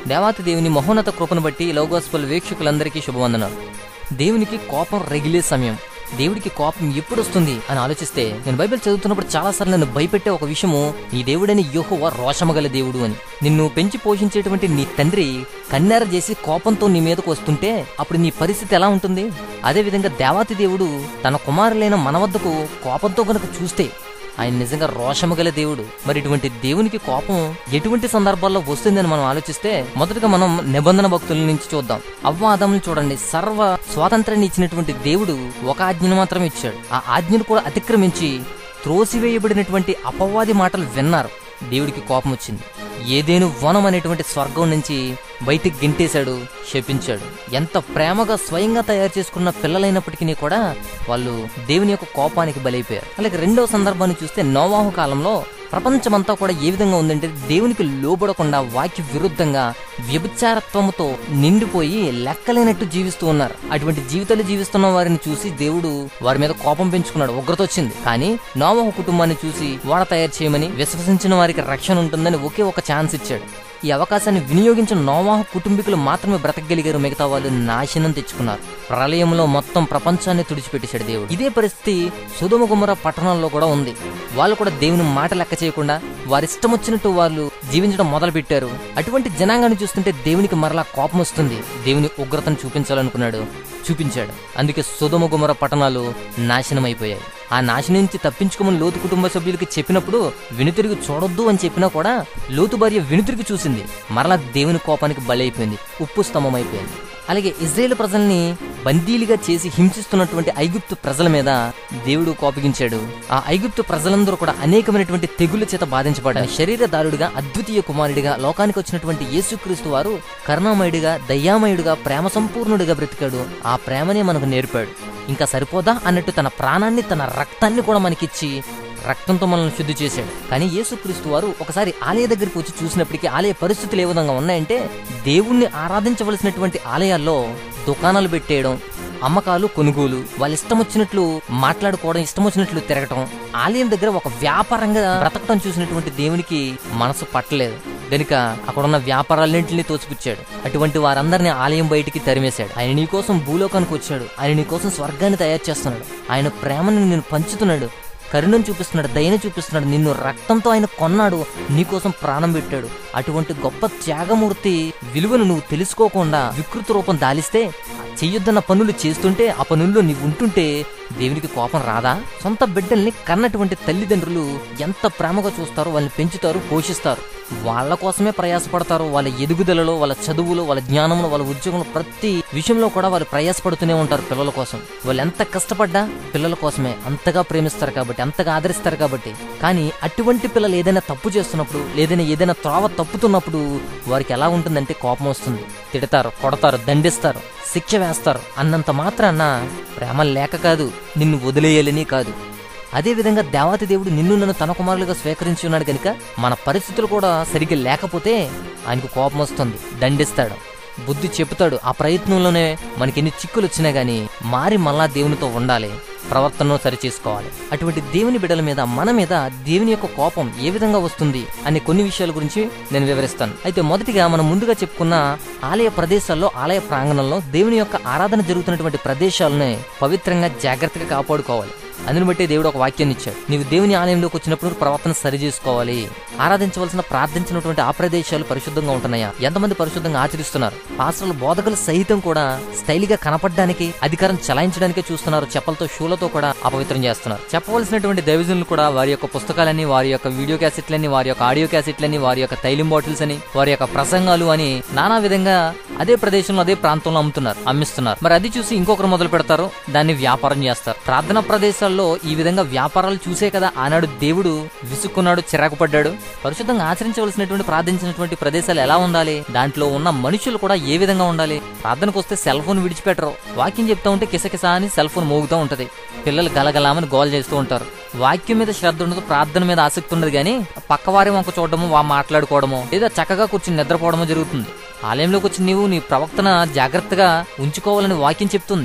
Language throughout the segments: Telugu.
దేవాతి దేవుని మహోన్నత కృపను బట్టి లౌగాస్పల్ వీక్షకులందరికీ శుభవందనాలు దేవునికి కోపం రగిలే సమయం దేవుడికి కోపం ఎప్పుడు వస్తుంది అని ఆలోచిస్తే నేను బైబిల్ చదువుతున్నప్పుడు చాలాసార్లు నన్ను భయపెట్టే ఒక విషయము నీ దేవుడని యోహోవా రోషమగల దేవుడు అని నిన్ను పెంచి పోషించేటువంటి నీ తండ్రి కన్నెర చేసి కోపంతో నీ మీదకు వస్తుంటే అప్పుడు నీ పరిస్థితి ఎలా ఉంటుంది అదేవిధంగా దేవాతి దేవుడు తన కుమారులైన మన వద్దకు కోపంతో కనుక చూస్తే ఆయన నిజంగా రోషము గల దేవుడు మరి ఇటువంటి దేవునికి కోపం ఎటువంటి సందర్భాల్లో వస్తుందని మనం ఆలోచిస్తే మొదటగా మనం నిబంధన భక్తుల నుంచి చూద్దాం అవ్వ ఆదములు చూడండి సర్వ స్వాతంత్రాన్ని ఇచ్చినటువంటి దేవుడు ఒక ఆజ్ఞను మాత్రం ఇచ్చాడు ఆ ఆజ్ఞను కూడా అతిక్రమించి త్రోసివేయబడినటువంటి అపవాది మాటలు విన్నారు దేవుడికి కోపం వచ్చింది ఏదేను వనం అనేటువంటి స్వర్గం నుంచి బయటికి గింటేశాడు శపించాడు ఎంత ప్రేమగా స్వయంగా తయారు చేసుకున్న పిల్లలైనప్పటికీ కూడా వాళ్ళు దేవుని యొక్క కోపానికి బలైపోయారు అలాగే రెండవ సందర్భాన్ని చూస్తే నోవాహు కాలంలో ప్రపంచమంతా కూడా ఏ విధంగా ఉందంటే దేవునికి లోబడకుండా వాక్య విరుద్ధంగా వ్యభిచారత్వముతో నిండిపోయి లెక్కలేనట్టు జీవిస్తూ ఉన్నారు అటువంటి జీవితాలు జీవిస్తున్న వారిని చూసి దేవుడు వారి మీద కోపం పెంచుకున్నాడు ఉగ్రత వచ్చింది కానీ నోవహు కుటుంబాన్ని చూసి వాడ తయారు చేయమని విశ్వసించిన వారికి రక్షణ ఉంటుందని ఒకే ఒక ఛాన్స్ ఇచ్చాడు ఈ అవకాశాన్ని వినియోగించిన నోవాహు కుటుంబీకులు మాత్రమే బ్రతకగలిగారు మిగతా వాళ్ళు నాశనం తెచ్చుకున్నారు ప్రళయంలో మొత్తం ప్రపంచాన్ని తుడిచిపెట్టేశాడు దేవుడు ఇదే పరిస్థితి సుధుమ గుమర పట్టణంలో కూడా ఉంది వాళ్ళు కూడా దేవుని మాట లెక్క చేయకుండా వారి ఇష్టం వచ్చినట్టు వాళ్ళు జీవించడం మొదలు పెట్టారు అటువంటి జనాంగాన్ని చూస్తుంటే దేవునికి మరలా కోపం వస్తుంది దేవుని ఉగ్రతను చూపించాలనుకున్నాడు చూపించాడు అందుకే సుధుమ గుమర పట్టణాలు నాశనం అయిపోయాయి ఆ నాశనం నుంచి తప్పించుకోమని లోతు కుటుంబ సభ్యులకి చెప్పినప్పుడు వెనుతిరిగి చూడొద్దు అని చెప్పినా కూడా లోతు భార్య వెనుతిరిగి చూసింది మరలా దేవుని కోపానికి బలైపోయింది ఉప్పు స్తంభం అయిపోయింది అలాగే ఇజ్రాయేల్ ప్రజల్ని బందీలుగా చేసి హింసిస్తున్నటువంటి ఐగుప్తు ప్రజల మీద దేవుడు కోపగించాడు ఆ ఐగుప్తు ప్రజలందరూ కూడా అనేకమైనటువంటి తెగుల చేత బాధించబడ్డారు శరీరదారుడిగా అద్వితీయ కుమారుడిగా లోకానికి వచ్చినటువంటి యేసుక్రీస్తు వారు కరుణామయుడిగా దయ్యామయుడిగా ప్రేమ సంపూర్ణుడిగా బ్రతికాడు ఆ ప్రేమనే మనకు నేర్పాడు ఇంకా సరిపోదా అన్నట్టు తన ప్రాణాన్ని తన రక్తాన్ని కూడా మనకిచ్చి రక్తంతో మనల్ని శుద్ధి చేశాడు కానీ యేసుక్రీస్తు వారు ఒకసారి ఆలయ దగ్గరికి వచ్చి చూసినప్పటికీ ఆలయ పరిస్థితులు ఏ విధంగా ఉన్నాయంటే దేవుణ్ణి ఆరాధించవలసినటువంటి ఆలయాల్లో దుకాణాలు పెట్టేయడం అమ్మకాలు కొనుగోలు వాళ్ళ ఇష్టం వచ్చినట్లు మాట్లాడుకోవడం ఇష్టం వచ్చినట్లు తిరగటం ఆలయం దగ్గర ఒక వ్యాపారంగా బ్రతకటం చూసినటువంటి దేవునికి మనసు పట్టలేదు గనుక అక్కడున్న వ్యాపారాలన్నింటినీ తోసిపుచ్చాడు అటువంటి వారందరినీ ఆలయం బయటికి తరిమేశాడు ఆయన నీ కోసం భూలోకానికి వచ్చాడు ఆయన నీ కోసం స్వర్గాన్ని తయారు చేస్తున్నాడు ఆయన ప్రేమను నేను పంచుతున్నాడు కరుణను చూపిస్తున్నాడు దయను చూపిస్తున్నాడు నిన్ను రక్తంతో ఆయన కొన్నాడు నీకోసం ప్రాణం పెట్టాడు అటువంటి గొప్ప త్యాగమూర్తి విలువను నువ్వు తెలుసుకోకుండా వికృత రూపం దాలిస్తే చెయ్యొద్దన్న పనులు చేస్తుంటే ఆ పనుల్లో నీవు ఉంటుంటే దేవునికి కోపం రాదా సొంత బిడ్డల్ని కన్నటువంటి తల్లిదండ్రులు ఎంత ప్రేమగా చూస్తారో వాళ్ళని పెంచుతారు పోషిస్తారు వాళ్ళ కోసమే ప్రయాసపడతారు వాళ్ళ ఎదుగుదలలో వాళ్ళ చదువులో వాళ్ళ జ్ఞానంలో వాళ్ళ ఉద్యోగంలో ప్రతి విషయంలో కూడా వాళ్ళు ప్రయాసపడుతూనే ఉంటారు పిల్లల కోసం వాళ్ళు ఎంత కష్టపడ్డా పిల్లల కోసమే అంతగా ప్రేమిస్తారు కాబట్టి అంతగా ఆదరిస్తారు కాబట్టి కానీ అటువంటి పిల్లలు ఏదైనా తప్పు చేస్తున్నప్పుడు లేదైనా ఏదైనా త్రోవ తప్పుతున్నప్పుడు వారికి ఎలా ఉంటుందంటే కోపం వస్తుంది తిడతారు కొడతారు దండిస్తారు శిక్ష వేస్తారు అన్నంత మాత్రాన ప్రేమ లేక కాదు నిన్ను వదిలేయాలని కాదు అదేవిధంగా దేవాతి దేవుడు నిన్ను నన్ను తన కుమారులుగా స్వీకరించి ఉన్నాడు కనుక మన పరిస్థితులు కూడా సరిగ్గా లేకపోతే ఆయనకు కోపం వస్తుంది దండిస్తాడు బుద్ధి చెబుతాడు ఆ ప్రయత్నంలోనే మనకి ఎన్ని చిక్కులు వచ్చినా గానీ మారి మళ్ళా దేవునితో ఉండాలి ప్రవర్తనను సరిచేసుకోవాలి అటువంటి దేవుని బిడ్డల మీద మన మీద దేవుని యొక్క కోపం ఏ విధంగా వస్తుంది అనే కొన్ని విషయాల గురించి నేను వివరిస్తాను అయితే మొదటిగా మనం ముందుగా చెప్పుకున్న ఆలయ ప్రదేశాల్లో ఆలయ ప్రాంగణంలో దేవుని యొక్క ఆరాధన జరుగుతున్నటువంటి ప్రదేశాలని పవిత్రంగా జాగ్రత్తగా కాపాడుకోవాలి అందుని బట్టి దేవుడు ఒక వాక్యాన్ని ఇచ్చాడు నీవు దేవుని ఆలయంలోకి వచ్చినప్పుడు ప్రవర్తన సరి చేసుకోవాలి ఆరాధించవలసిన ప్రార్థించినటువంటి ఆ ప్రదేశాలు పరిశుద్ధంగా ఉంటున్నాయా ఎంతమంది పరిశుద్ధంగా ఆచరిస్తున్నారు పాస్టర్లు బోధకులు సైతం కూడా స్టైల్ గా కనపడడానికి అధికారం చలాయించడానికే చూస్తున్నారు చెప్పలతో షూలతో కూడా అపవిత్రం చేస్తున్నారు చెప్పవలసినటువంటి దైవజనులు కూడా వారి యొక్క పుస్తకాలని వారి యొక్క వీడియో క్యాసెట్లని వారి యొక్క ఆడియో క్యాసెట్లని వారి యొక్క తైలిం బాటిల్స్ అని వారి యొక్క ప్రసంగాలు అని నానా విధంగా అదే ప్రదేశంలో అదే ప్రాంతంలో అమ్ముతున్నారు అమ్మిస్తున్నారు మరి అది చూసి ఇంకొకరు మొదలు పెడతారు దాన్ని వ్యాపారం చేస్తారు ప్రార్థనా ప్రదేశాల్లో ఈ విధంగా వ్యాపారాలు చూసే కదా ఆనాడు దేవుడు విసుక్కున్నాడు చిరాకు పడ్డాడు పరిశుద్ధంగా ఆచరించవలసినటువంటి ప్రార్థించినటువంటి ప్రదేశాలు ఎలా ఉండాలి దాంట్లో ఉన్న మనుషులు కూడా ఏ విధంగా ఉండాలి ప్రార్థనకు వస్తే సెల్ ఫోన్ విడిచిపెట్టరు వాక్యం చెప్తా ఉంటే కిసకిస అని సెల్ ఫోన్ మోగుతూ ఉంటది పిల్లలు గలగలామని గోల్ చేస్తూ ఉంటారు వాక్యం మీద శ్రద్ధ ఉండదు ప్రార్థన మీద ఆసక్తి ఉండదు కానీ పక్కవారి వంక చూడడము వా మాట్లాడుకోవడము లేదా చక్కగా కూర్చుని నిద్రపోవడము జరుగుతుంది ఆలయంలోకి వచ్చి నీవు నీ ప్రవక్తన జాగ్రత్తగా ఉంచుకోవాలని వాక్యం చెప్తుంది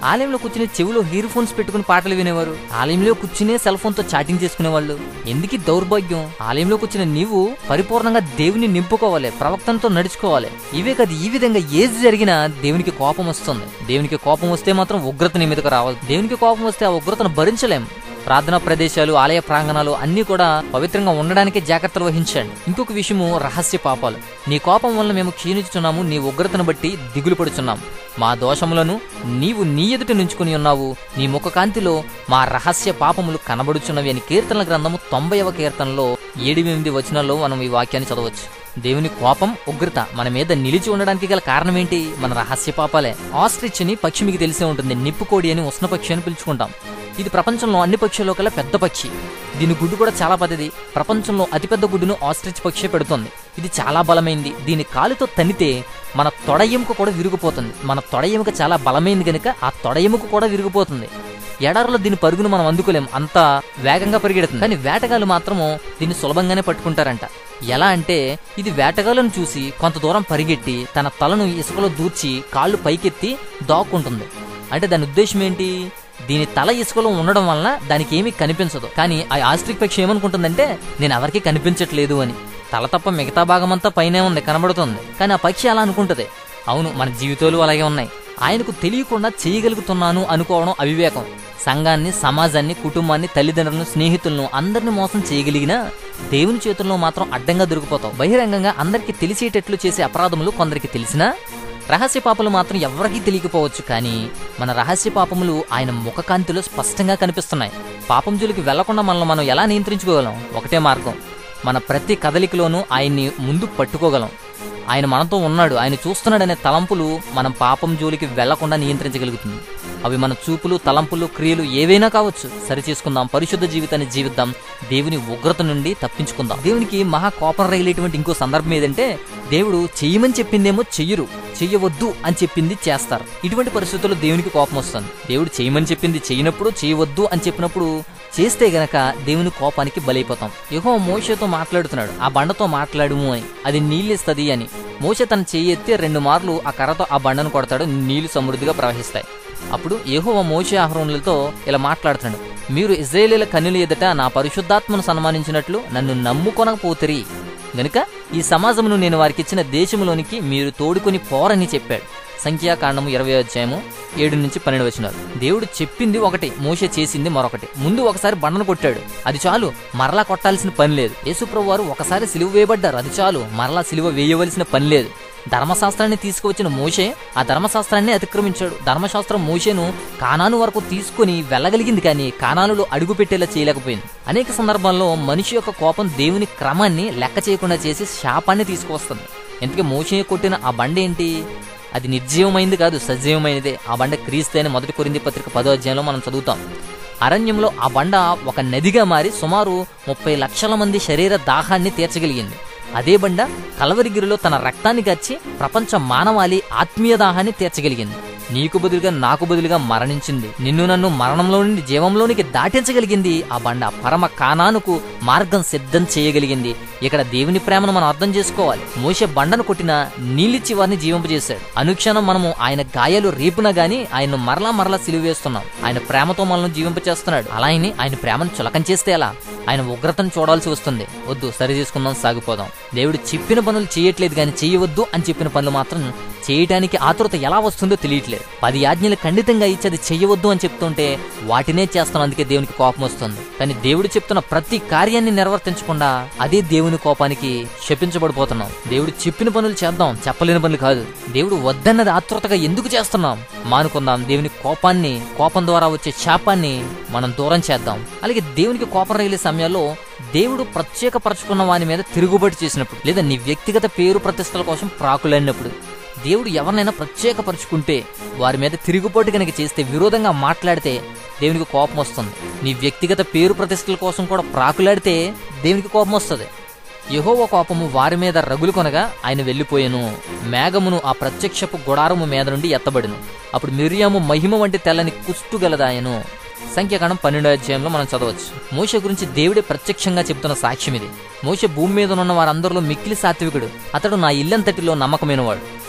ఆలయంలో కూర్చుని చెవిలో ఇయర్ ఫోన్స్ పెట్టుకుని పాటలు వినేవారు ఆలయంలో కూర్చునే సెల్ ఫోన్ తో చాటింగ్ చేసుకునేవాళ్ళు ఎందుకు ఈ దౌర్భాగ్యం ఆలయంలో కూర్చున్న నీవు పరిపూర్ణంగా దేవుని నింపుకోవాలి ప్రవక్తనతో నడుచుకోవాలి ఇవే కాదు ఈ విధంగా ఏది జరిగినా దేవునికి కోపం వస్తుంది దేవునికి కోపం వస్తే మాత్రం ఉగ్రత నీ మీదకు రావాలి దేవునికి కోపం వస్తే ఆ ఉగ్రతను భరించలేం ప్రార్థనా ప్రదేశాలు ఆలయ ప్రాంగణాలు అన్ని కూడా పవిత్రంగా ఉండడానికి జాగ్రత్తలు వహించండి ఇంకొక విషయము రహస్య పాపాలు నీ కోపం వల్ల మేము క్షీణించుతున్నాము నీ ఉగ్రతను బట్టి దిగులు పడుచున్నాం మా దోషములను నీవు నీ ఎదుట నుంచుకుని ఉన్నావు నీ ముఖ కాంతిలో మా రహస్య పాపములు కనబడుచున్నవి అని కీర్తనల గ్రంథము తొంభైవ కీర్తనలో ఏడు ఎనిమిది వచనాల్లో మనం ఈ వాక్యాన్ని చదవచ్చు దేవుని కోపం ఉగ్రత మన మీద నిలిచి ఉండడానికి గల కారణం ఏంటి మన రహస్య పాపాలే ఆస్ట్రిచ్ అని పక్షి మీకు తెలిసే ఉంటుంది నిప్పుకోడి అని ఉష్ణ పక్షి అని పిలుచుకుంటాం ఇది ప్రపంచంలో అన్ని పక్షుల్లో కల్లా పెద్ద పక్షి దీని గుడ్డు కూడా చాలా పెద్దది ప్రపంచంలో అతిపెద్ద గుడ్డును ఆస్ట్రిచ్ పక్షి పెడుతుంది ఇది చాలా బలమైంది దీని కాలుతో తన్నితే మన తొడ ఎముక కూడా విరిగిపోతుంది మన తొడ ఎముక చాలా బలమైంది కనుక ఆ తొడ ఎముక కూడా విరిగిపోతుంది ఎడారిలో దీని పరుగును మనం అందుకోలేం అంత వేగంగా పరిగెడుతుంది కానీ వేటగాళ్ళు మాత్రము దీన్ని సులభంగానే పట్టుకుంటారంట ఎలా అంటే ఇది వేటగాళ్ళను చూసి కొంత దూరం పరిగెట్టి తన తలను ఇసుకలో దూర్చి కాళ్ళు పైకెత్తి దాక్కుంటుంది అంటే దాని ఉద్దేశం ఏంటి దీని తల ఇసుకలో ఉండడం వలన దానికి ఏమీ కనిపించదు కానీ ఆ ఆస్ట్రిక్ పక్షి ఏమనుకుంటుందంటే నేను ఎవరికీ కనిపించట్లేదు అని తల తప్ప మిగతా భాగమంతా పైనే ఉంది కనబడుతుంది కానీ ఆ పక్షి అలా అనుకుంటది అవును మన జీవితాలు అలాగే ఉన్నాయి ఆయనకు తెలియకుండా చేయగలుగుతున్నాను అనుకోవడం అవివేకం సంఘాన్ని సమాజాన్ని కుటుంబాన్ని తల్లిదండ్రులను స్నేహితులను అందరిని మోసం చేయగలిగినా దేవుని చేతుల్లో మాత్రం అడ్డంగా దొరికిపోతావు బహిరంగంగా అందరికీ తెలిసేటట్లు చేసే అపరాధములు కొందరికి తెలిసినా రహస్య పాపలు మాత్రం ఎవరికీ తెలియకపోవచ్చు కానీ మన రహస్య పాపములు ఆయన ముఖకాంతిలో స్పష్టంగా కనిపిస్తున్నాయి పాపం జోలికి వెళ్లకుండా మనల్ని మనం ఎలా నియంత్రించుకోగలం ఒకటే మార్గం మన ప్రతి కదలికలోనూ ఆయన్ని ముందు పట్టుకోగలం ఆయన మనతో ఉన్నాడు ఆయన చూస్తున్నాడనే తలంపులు మనం పాపం జోలికి వెళ్లకుండా నియంత్రించగలుగుతుంది అవి మన చూపులు తలంపులు క్రియలు ఏవైనా కావచ్చు సరి చేసుకుందాం పరిశుద్ధ జీవితాన్ని జీవిద్దాం దేవుని ఉగ్రత నుండి తప్పించుకుందాం దేవునికి మహా కోపం రగిలేటువంటి ఇంకో సందర్భం ఏదంటే దేవుడు చెయ్యమని చెప్పిందేమో చెయ్యరు చెయ్యవద్దు అని చెప్పింది చేస్తారు ఇటువంటి పరిస్థితుల్లో దేవునికి కోపం వస్తుంది దేవుడు చేయమని చెప్పింది చేయనప్పుడు చేయవద్దు అని చెప్పినప్పుడు చేస్తే గనక దేవుని కోపానికి బలైపోతాం యహో మోషతో మాట్లాడుతున్నాడు ఆ బండతో మాట్లాడుము అని అది నీళ్ళిస్తుంది అని మోష తన చెయ్యి ఎత్తి రెండు మార్లు ఆ కర్రతో ఆ బండను కొడతాడు నీళ్లు సమృద్ధిగా ప్రవహిస్తాయి అప్పుడు యెహోవా మోషే ఆహ్రోనులతో ఇలా మాట్లాడుతున్నాడు మీరు ఇజ్రాయేలీల కన్నుల ఎదుట నా పరిశుద్ధాత్మను సన్మానించినట్లు నన్ను నమ్ముకొనకపోతిరి గనుక ఈ సమాజమును నేను వారికి ఇచ్చిన దేశములోనికి మీరు తోడుకొని పోరని చెప్పాడు సంఖ్యాకాండము ఇరవై అధ్యాయము ఏడు నుంచి పన్నెండు వచనాలు దేవుడు చెప్పింది ఒకటి మోషే చేసింది మరొకటి ముందు ఒకసారి బండను కొట్టాడు అది చాలు మరలా కొట్టాల్సిన పని లేదు యేసుప్రభు వారు ఒకసారి సిలువ వేయబడ్డారు అది చాలు మరలా సిలువ వేయవలసిన పని లేదు ధర్మశాస్త్రాన్ని తీసుకువచ్చిన మోషే ఆ ధర్మశాస్త్రాన్ని అతిక్రమించాడు ధర్మశాస్త్రం మోషేను కానాను వరకు తీసుకుని వెళ్ళగలిగింది కానీ కానానులో అడుగు పెట్టేలా చేయలేకపోయింది అనేక సందర్భాల్లో మనిషి యొక్క కోపం దేవుని క్రమాన్ని లెక్క చేయకుండా చేసి శాపాన్ని తీసుకువస్తుంది ఎందుకే మోషే కొట్టిన ఆ బండ ఏంటి అది నిర్జీవమైంది కాదు సజీవమైనదే ఆ బండ క్రీస్తే అని మొదటి కొరింది పత్రిక పదో అధ్యాయంలో మనం చదువుతాం అరణ్యంలో ఆ బండ ఒక నదిగా మారి సుమారు ముప్పై లక్షల మంది శరీర దాహాన్ని తీర్చగలిగింది అదే బండ కలవరిగిరిలో తన రక్తాన్ని గచ్చి ప్రపంచ మానవాళి ఆత్మీయ దాహాన్ని తీర్చగలిగింది నీకు బదులుగా నాకు బదులుగా మరణించింది నిన్ను నన్ను మరణంలో నుండి జీవంలోనికి దాటించగలిగింది ఆ బండ పరమ కానానుకు మార్గం సిద్ధం చేయగలిగింది ఇక్కడ దేవుని ప్రేమను మనం అర్థం చేసుకోవాలి మోసే బండను కొట్టిన నీళ్ళిచ్చి వారిని జీవింపజేశాడు అనుక్షణం మనము ఆయన గాయాలు రేపునా గాని ఆయన మరలా మరలా సిలువేస్తున్నాం ఆయన ప్రేమతో మనల్ని జీవింపచేస్తున్నాడు అలా ఆయన్ని ఆయన ప్రేమను చులకం చేస్తే ఎలా ఆయన ఉగ్రతను చూడాల్సి వస్తుంది వద్దు సరి చేసుకుందాం సాగిపోదాం దేవుడు చెప్పిన పనులు చేయట్లేదు కానీ చేయవద్దు అని చెప్పిన పనులు మాత్రం చేయటానికి ఆతురత ఎలా వస్తుందో తెలియట్లేదు పది ఆజ్ఞలు ఖండితంగా ఇచ్చి అది చెయ్యవద్దు అని చెప్తుంటే వాటినే చేస్తాం అందుకే దేవునికి కోపం వస్తుంది కానీ దేవుడు చెప్తున్న ప్రతి కార్యాన్ని నిర్వర్తించకుండా అదే దేవుని కోపానికి శపించబడిపోతున్నాం దేవుడు చెప్పిన పనులు చేద్దాం చెప్పలేని పనులు కాదు దేవుడు వద్దన్నది ఆతృతగా ఎందుకు చేస్తున్నాం మానుకుందాం దేవుని కోపాన్ని కోపం ద్వారా వచ్చే శాపాన్ని మనం దూరం చేద్దాం అలాగే దేవునికి కోపం రగిలే సమయాల్లో దేవుడు ప్రత్యేకపరచుకున్న వాని మీద తిరుగుబాటు చేసినప్పుడు లేదా నీ వ్యక్తిగత పేరు ప్రతిష్టల కోసం ప్రాకులైనప్పుడు దేవుడు ఎవరినైనా ప్రత్యేకపరుచుకుంటే వారి మీద తిరుగుబాటు కనుక చేస్తే విరోధంగా మాట్లాడితే దేవునికి కోపం వస్తుంది నీ వ్యక్తిగత పేరు ప్రతిష్టల కోసం కూడా ప్రాకులాడితే దేవునికి కోపం వస్తుంది యహోవ కోపము వారి మీద రగులు కొనగా ఆయన వెళ్ళిపోయెను మేఘమును ఆ ప్రత్యక్షపు గుడారము మీద నుండి ఎత్తబడిను అప్పుడు మిరియాము మహిమ వంటి తెల్లని కుష్టు గలదాయను సంఖ్యాకాండం పన్నెండో అధ్యాయంలో మనం చదవచ్చు మోష గురించి దేవుడే ప్రత్యక్షంగా చెబుతున్న సాక్ష్యం ఇది మోష భూమి మీద ఉన్న వారందరిలో మిక్కిలి సాత్వికుడు అతడు నా ఇల్లంతటిలో నమ్మకమైనవాడు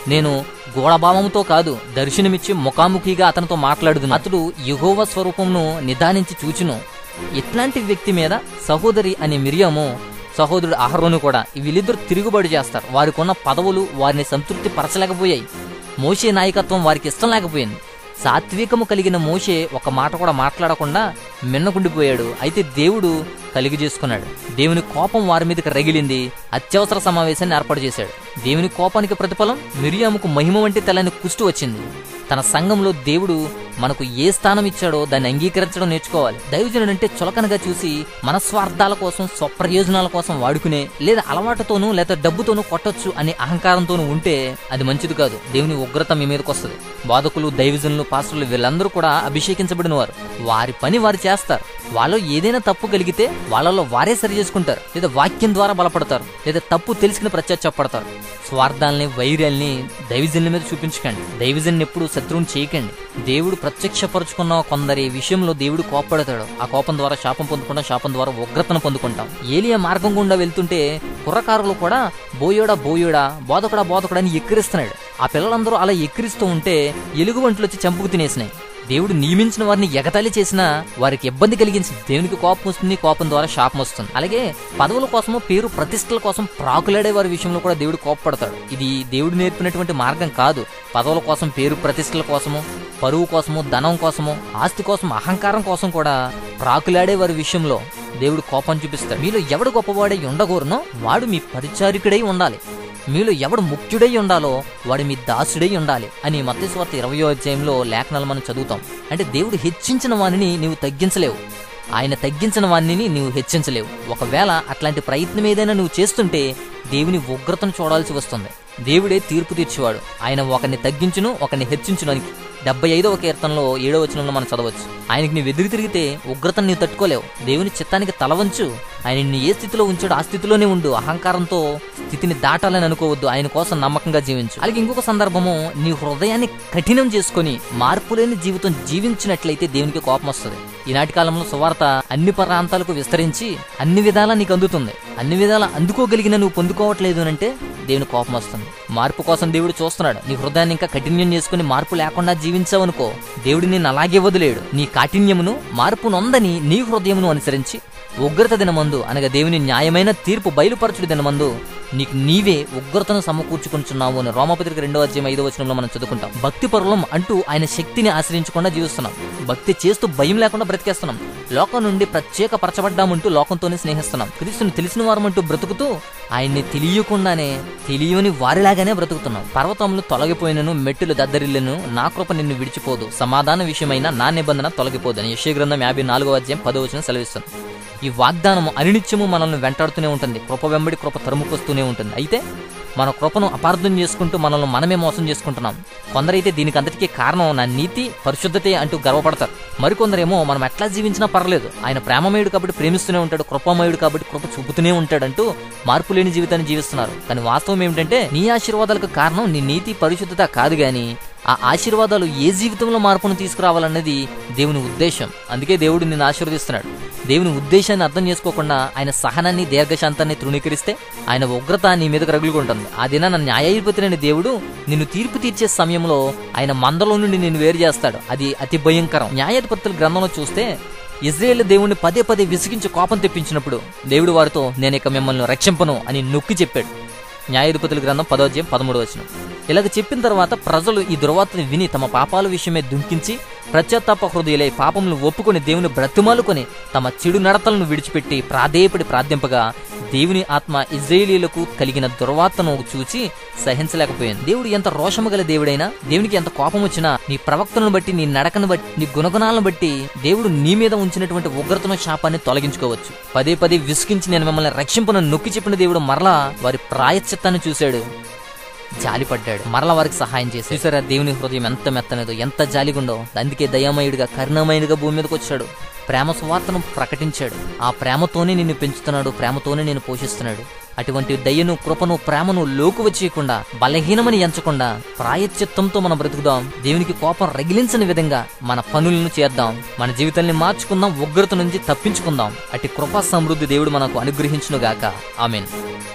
నేను గూఢభావంతో కాదు దర్శనమిచ్చి ముఖాముఖిగా అతనితో మాట్లాడుదు అతడు యహోవ స్వరూపమును నిదానించి చూచును ఇట్లాంటి వ్యక్తి మీద సహోదరి అనే మిరియాము సహోదరుడు అహరోను కూడా వీళ్ళిద్దరు తిరుగుబాటు చేస్తారు వారికి ఉన్న పదవులు వారిని సంతృప్తి పరచలేకపోయాయి మోషే నాయకత్వం వారికి ఇష్టం లేకపోయింది సాత్వికము కలిగిన మోషే ఒక మాట కూడా మాట్లాడకుండా మిన్నకుండిపోయాడు అయితే దేవుడు కలిగి చేసుకున్నాడు దేవుని కోపం వారి మీదకి రగిలింది అత్యవసర సమావేశాన్ని ఏర్పాటు చేశాడు దేవుని కోపానికి ప్రతిఫలం మిరియాముకు మహిమ వంటి తెల్లని కుష్టు వచ్చింది తన సంఘంలో దేవుడు మనకు ఏ స్థానం ఇచ్చాడో దాన్ని అంగీకరించడం నేర్చుకోవాలి దైవజనుడు అంటే చులకనగా చూసి మన స్వార్థాల కోసం స్వప్రయోజనాల కోసం వాడుకునే లేదా అలవాటుతోనూ లేదా డబ్బుతోనూ కొట్టొచ్చు అనే అహంకారంతోనూ ఉంటే అది మంచిది కాదు దేవుని ఉగ్రత మీ మీదకి వస్తుంది బాధకులు దైవజనులు పాస్టర్లు వీళ్ళందరూ కూడా అభిషేకించబడిన వారు వారి పని వారు చేస్తారు వాళ్ళలో ఏదైనా తప్పు కలిగితే వాళ్ళలో వారే సరి చేసుకుంటారు లేదా వాక్యం ద్వారా బలపడతారు లేదా తప్పు తెలుసుకుని ప్రత్యక్షపడతారు స్వార్థాలని వైర్యాల్ని దైవజనుల మీద చూపించకండి దైవజన్ ఎప్పుడు శత్రువుని చేయకండి దేవుడు ప్రత్యక్షపరుచుకున్న కొందరి విషయంలో దేవుడు కోప్పడతాడు ఆ కోపం ద్వారా శాపం పొందుకుంటాం శాపం ద్వారా ఉగ్రతను పొందుకుంటాం ఏలియా మార్గం గుండా వెళ్తుంటే కుర్రకారులు కూడా బోయోడా బోయోడా బోధకుడా బోధకుడా అని ఎక్కిరిస్తున్నాడు ఆ పిల్లలందరూ అలా ఎక్కిరిస్తూ ఉంటే ఎలుగుబంట్లు వచ్చి చంపుకు తినేసినాయి దేవుడు నియమించిన వారిని ఎగతాళి చేసినా వారికి ఇబ్బంది కలిగించింది దేవునికి కోపం వస్తుంది కోపం ద్వారా శాపం వస్తుంది అలాగే పదవుల కోసము పేరు ప్రతిష్టల కోసం ప్రాకులాడే వారి విషయంలో కూడా దేవుడు కోపపడతాడు ఇది దేవుడు నేర్పినటువంటి మార్గం కాదు పదవుల కోసం పేరు ప్రతిష్టల కోసము పరువు కోసము ధనం కోసము ఆస్తి కోసం అహంకారం కోసం కూడా ప్రాకులాడే వారి విషయంలో దేవుడు కోపం చూపిస్తాడు మీలో ఎవడు గొప్పవాడై ఉండగోరునో వాడు మీ పరిచారికుడై ఉండాలి మీలో ఎవడు ముఖ్యుడై ఉండాలో వాడు మీ దాసుడై ఉండాలి అని మత్స్వార్త ఇరవయో అధ్యాయంలో లేఖనాలు మనం చదువుతాం అంటే దేవుడు హెచ్చించిన వానిని నీవు తగ్గించలేవు ఆయన తగ్గించిన వాణ్ణి నువ్వు హెచ్చించలేవు ఒకవేళ అట్లాంటి ప్రయత్నం ఏదైనా నువ్వు చేస్తుంటే దేవుని ఉగ్రతను చూడాల్సి వస్తుంది దేవుడే తీర్పు తీర్చేవాడు ఆయన ఒకరిని తగ్గించును ఒకరిని హెచ్చించును అని డెబ్బై ఐదవ కీర్తనలో ఏడవ వచనంలో మనం చదవచ్చు ఆయనకి నీవు ఎదురు తిరిగితే ఉగ్రతను నీవు తట్టుకోలేవు దేవుని చిత్తానికి తలవంచు ఆయన నిన్ను ఏ స్థితిలో ఉంచాడో ఆ స్థితిలోనే ఉండు అహంకారంతో స్థితిని దాటాలని అనుకోవద్దు ఆయన కోసం నమ్మకంగా జీవించు అలాగే ఇంకొక సందర్భము నీ హృదయాన్ని కఠినం చేసుకొని మార్పులేని జీవితం జీవించినట్లయితే దేవునికి కోపం వస్తుంది ఈనాటి కాలంలో సువార్త అన్ని ప్రాంతాలకు విస్తరించి అన్ని విధాలా నీకు అందుతుంది అన్ని విధాలా అందుకోగలిగిన నువ్వు పొందుకోవట్లేదు అంటే దేవుని కోపం వస్తుంది మార్పు కోసం దేవుడు చూస్తున్నాడు నీ హృదయాన్ని ఇంకా కఠిన్యం చేసుకుని మార్పు లేకుండా జీవించావనుకో దేవుడు నిన్ను అలాగే వదిలేడు నీ కాఠిన్యమును మార్పు నొందని నీ హృదయమును అనుసరించి ఉగ్రత దినమందు అనగా దేవుని న్యాయమైన తీర్పు బయలుపరచుడు దినమందు నీకు నీవే ఉగ్రతను సమకూర్చుకుంటున్నావు అని రోమపత్రిక రెండవ అధ్యాయం ఐదో వచనంలో మనం చదువుకుంటాం భక్తి పరులం అంటూ ఆయన శక్తిని ఆశ్రయించకుండా జీవిస్తున్నాం భక్తి చేస్తూ భయం లేకుండా బ్రతికేస్తున్నాం లోకం నుండి ప్రత్యేక పరచబడ్డామంటూ లోకంతోనే స్నేహిస్తున్నాం క్రీస్తుని తెలిసిన వారమంటూ బ్రతుకుతూ ఆయన్ని తెలియకుండానే తెలియని వారిలాగానే బ్రతుకుతున్నాం పర్వతములు తొలగిపోయినను మెట్టులు దద్దరిల్లను నా కృప నిన్ను విడిచిపోదు సమాధాన విషయమైన నా నిబంధన తొలగిపోదు అని యశ్య గ్రంథం యాభై నాలుగో అధ్యాయం పదో వచనం సెలవిస్తుంది ఈ వాగ్దానము అనినిత్యము మనల్ని వెంటాడుతూనే ఉంటుంది కృప వెంబడి కృప తరుముకొస్తూనే ఉంటుంది అయితే మన కృపను అపార్థం చేసుకుంటూ మనల్ని మనమే మోసం చేసుకుంటున్నాం కొందరైతే దీనికి అంతటికీ కారణం నా నీతి పరిశుద్ధతే అంటూ గర్వపడతారు మరికొందరేమో మనం ఎట్లా జీవించినా పర్లేదు ఆయన ప్రేమమయుడు కాబట్టి ప్రేమిస్తూనే ఉంటాడు కృపమయుడు కాబట్టి కృప చూపుతూనే ఉంటాడంటూ మార్పు లేని జీవితాన్ని జీవిస్తున్నారు కానీ వాస్తవం ఏమిటంటే నీ ఆశీర్వాదాలకు కారణం నీ నీతి పరిశుద్ధత కాదు గాని ఆ ఆశీర్వాదాలు ఏ జీవితంలో మార్పును తీసుకురావాలన్నది దేవుని ఉద్దేశం అందుకే దేవుడు నిన్ను ఆశీర్వదిస్తున్నాడు దేవుని ఉద్దేశాన్ని అర్థం చేసుకోకుండా ఆయన సహనాన్ని దీర్ఘశాంతాన్ని తృణీకరిస్తే ఆయన ఉగ్రత నీ మీదకు రగులుకుంటుంది ఆ దినాన న్యాయాధిపతిని దేవుడు నిన్ను తీర్పు తీర్చే సమయంలో ఆయన మందలో నుండి నిన్ను వేరు చేస్తాడు అది అతి భయంకరం న్యాయాధిపతుల గ్రంథంలో చూస్తే ఇజ్రాయేల్ దేవుణ్ణి పదే పదే విసిగించి కోపం తెప్పించినప్పుడు దేవుడు వారితో నేను ఇక మిమ్మల్ని రక్షింపను అని నొక్కి చెప్పాడు న్యాయాధిపతుల గ్రంథం పదోధ్యాయం పదమూడు వచనం ఇలాగ చెప్పిన తర్వాత ప్రజలు ఈ దుర్వార్తను విని తమ పాపాల విషయమే దుంకించి ప్రత్యత్తాప హృదయులై పాపములు ఒప్పుకొని దేవుని బ్రతిమాలుకొని తమ చెడు నడతలను విడిచిపెట్టి ప్రాధేయపడి ప్రార్థింపగా దేవుని ఆత్మ ఇజ్రాయేలీలకు కలిగిన దుర్వార్తను చూచి సహించలేకపోయింది దేవుడు ఎంత రోషము గల దేవుడైనా దేవునికి ఎంత కోపం వచ్చినా నీ ప్రవక్తలను బట్టి నీ నడకను బట్టి నీ గుణగుణాలను బట్టి దేవుడు నీ మీద ఉంచినటువంటి ఉగ్రతను శాపాన్ని తొలగించుకోవచ్చు పదే పదే విసిగించి నేను మిమ్మల్ని రక్షింపును నొక్కి చెప్పిన దేవుడు మరలా వారి ప్రాయశ్చిత్తాన్ని చూశాడు జాలిపడ్డాడు మరల వారికి సహాయం చేసి చూసారా దేవుని హృదయం ఎంత మెత్తనేదో ఎంత జాలిగుండో అందుకే దయామయుడిగా కరుణమయుడిగా భూమి మీదకి వచ్చాడు ప్రేమ సువార్తను ప్రకటించాడు ఆ ప్రేమతోనే నిన్ను పెంచుతున్నాడు ప్రేమతోనే నేను పోషిస్తున్నాడు అటువంటి దయ్యను కృపను ప్రేమను లోకు వచ్చేయకుండా బలహీనమని ఎంచకుండా ప్రాయశ్చిత్తంతో మనం బ్రతుకుదాం దేవునికి కోపం రగిలించని విధంగా మన పనులను చేద్దాం మన జీవితాన్ని మార్చుకుందాం ఉగ్రత నుంచి తప్పించుకుందాం అటు కృపా సమృద్ధి దేవుడు మనకు అనుగ్రహించునుగాక ఆమెన్